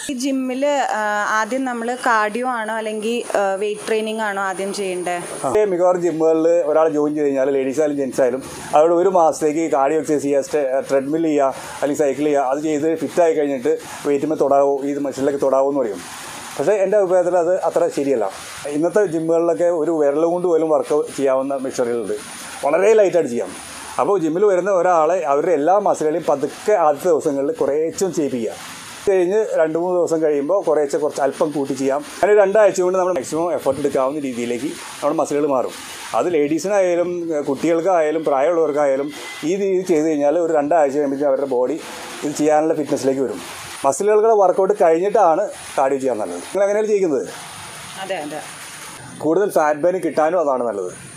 ഈ ജിമ്മിൽ ആദ്യം നമ്മൾ കാർഡിയോ ആണോ അല്ലെങ്കിൽ വെയിറ്റ് ട്രെയിനിങ് ആണോ ആദ്യം ചെയ്യേണ്ടത് ആ. മിക്കവാറും ജിമ്മുകളിൽ ഒരാൾ ജോയിൻ ചെയ്ത് കഴിഞ്ഞാൽ ലേഡീസ് ആയാലും ജെൻസ് ആയാലും അവരുടെ ഒരു മാസത്തേക്ക് കാർഡിയോ എക്സസൈസ് ചെയ്യുക ട്രെഡ്മിൽ ചെയ്യുക അല്ലെങ്കിൽ സൈക്കിൾ ചെയ്യുക അത് ചെയ്ത് ഫിറ്റായി കഴിഞ്ഞിട്ട് വെയിറ്റുമ്പോൾ തൊടാവോ ഈ മനുഷ്യരിലേക്ക് തൊടാവോ എന്ന് പറയും പക്ഷേ എൻ്റെ അഭിപ്രായത്തിൽ അത് അത്ര ശരിയല്ല ഇന്നത്തെ ജിമ്മുകളിലൊക്കെ ഒരു വിരൽ കൊണ്ട് പോലും വർക്ക് ചെയ്യാവുന്ന മെഷീനുകളുണ്ട് വളരെ ലൈറ്റായിട്ട് ചെയ്യാം അപ്പോൾ ജിമ്മിൽ വരുന്ന ഒരാളെ അവരുടെ എല്ലാ മസിലുകളെയും പതുക്കെ ആദ്യത്തെ ദിവസങ്ങളിൽ കുറേച്ചും ചെയ്യിപ്പിക്കുക കഴിഞ്ഞ് രണ്ട് മൂന്ന് ദിവസം കഴിയുമ്പോൾ കുറേശ്ശെ കുറച്ച് അല്പം കൂട്ടി ചെയ്യാം അങ്ങനെ രണ്ടാഴ്ച കൊണ്ട് നമ്മൾ മാക്സിമം എഫർട്ട് എടുക്കാവുന്ന രീതിയിലേക്ക് നമ്മുടെ മസിലുകൾ മാറും അത് ലേഡീസിനായാലും ഏഹ് കുട്ടികൾക്കായാലും പ്രായമുള്ളവർക്കായാലും ഈ രീതി ചെയ്ത് കഴിഞ്ഞാൽ ഒരു രണ്ടാഴ്ച കഴിയുമ്പോൾ അവരുടെ ബോഡി ഇത് ചെയ്യാനുള്ള ഫിറ്റ്നസ്സിലേക്ക് വരും മസിലുകളുടെ വർക്കൗട്ട് കഴിഞ്ഞിട്ടാണ് കാർഡിയോ ചെയ്യാൻ നല്ലത് നിങ്ങൾ എങ്ങനെയാണ് ചെയ്യുന്നത് അതെ അതെ കൂടുതൽ ഫാറ്റ് ബേൺ കിട്ടാനും അതാണ് നല്ലത്